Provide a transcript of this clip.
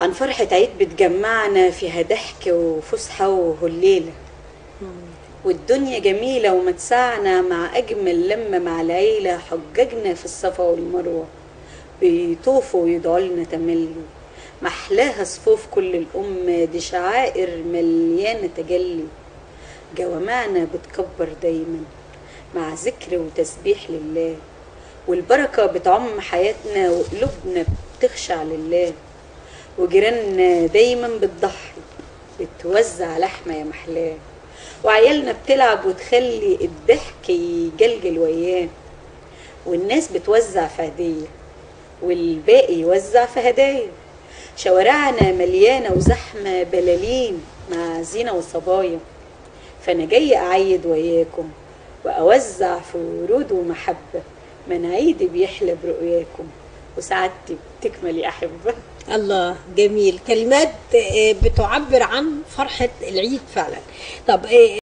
عن فرحة عيد بتجمعنا فيها ضحك وفسحة وهليلة والدنيا جميلة ومتسعنا مع أجمل لمة مع العيلة حججنا في الصفا والمروة بيطوفوا ويدعوا لنا تملوا محلاها صفوف كل الأمة دي شعائر مليانة تجلي جوامعنا بتكبر دايما مع ذكر وتسبيح لله والبركة بتعم حياتنا وقلوبنا بتخشع لله وجيراننا دايما بتضحي بتوزع لحمة يا محلاه وعيالنا بتلعب وتخلي الضحك يجلجل وياه والناس بتوزع في هدية والباقي يوزع في هدايا شوارعنا مليانة وزحمة بلالين مع زينة وصبايا فأنا جاية أعيد وياكم وأوزع في ورود ومحبة من عيدي بيحلى برؤياكم وسعادتي بتكمل يا أحبة الله جميل كلمات آه، بتعبر عن فرحة العيد فعلا طب آه،